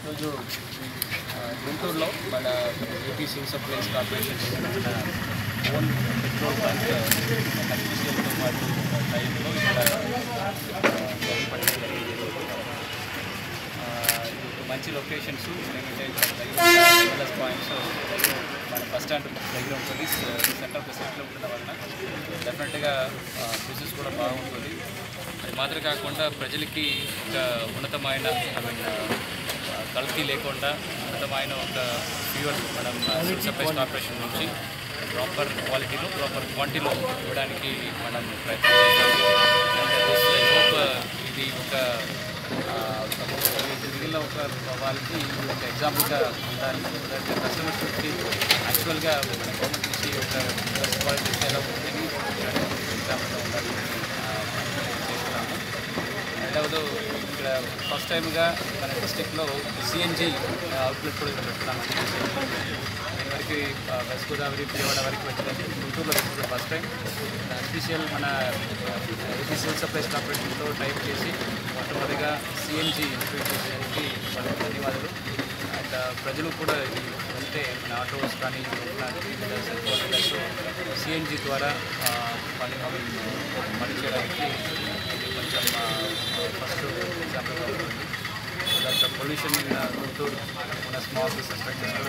ఈరోజు ఆ, గుంటూరులో మన ఏపీ సివిల్ సప్లైస్ కార్పొరేషన్ మన ఓన్ పెట్రోల్ బంక్ అఫీషియల్తో పాటు టైంలో ఇక్కడ ఆ, పట్టడం జరిగింది. ఆ, ఇది ఒక మంచి లొకేషన్స్ ఎందుకంటే ఇక్కడ దగ్గర ప్లస్ పాయింట్స్ మన బస్ స్టాండ్ దగ్గర ఉంటుంది సెంటర్ ఫెసిలిటీలో ఉండడం వలన డెఫినెట్గా బిజినెస్ కూడా బాగుంటుంది అది మాత్రం కాకుండా ప్రజలకి ఒక ఉన్నతమైన ఐ మీన్ కల్తీ లేకుండా ఉన్నతమైన ఒక ఫ్యూయల్ మనం సివిల్ సప్లైస్ కార్పొరేషన్ నుంచి ప్రాపర్ క్వాలిటీలో ప్రాపర్ క్వాంటిటీలో ఇవ్వడానికి మనం ప్రయత్నం చేస్తాము And this, I hope, uh, ఇది ఒక ఆ, ఇది మిగిలిన ఒక వాళ్ళకి ఇది ఒక ఎగ్జాంపుల్గా ఉండాలి కస్టమర్స్కి యాక్చువల్గా మన గవర్నమెంట్ నుంచి ఒక బెస్ట్ క్వాలిటీ ఎలా ఉంటుంది ఎగ్జాంపుల్గా ఉండాలి ఆ, చేస్తున్నాము రెండవది ఇక్కడ ఫస్ట్ టైంగా మన డిస్టిక్లో సిఎన్జి అవుట్లెట్ కూడా పెడుతున్నాము దీని వరకు ఆ, వెస్ట్ గోదావరి విజయవాడ వరకు పెట్టలేదు గుంటూరులో పెట్టింది ఫస్ట్ టైం అఫీషియల్ మన ఏపీ సివిల్ సప్లైస్ కార్పొరేషన్తో టైప్ చేసి మొట్టమొదటిగా సిఎన్జి ఇంట్రడ్యూస్ చేసేదానికి వాళ్ళకి ధన్యవాదాలు అండ్ ప్రజలు కూడా ఇది వెళ్తే మన ఆటోస్ కానీ three wheelers four wheelers CNG ద్వారా ఆ, పని పని చేయడానికి ఇది కొంచెం ఫస్ట్ ఎగ్జాంపుల్గా ఉంటుంది so that pollution in Guntur ఉన్న small business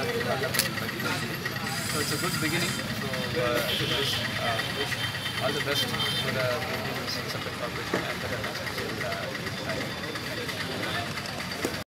so it's a good beginning so wish all the best for the separate corporation and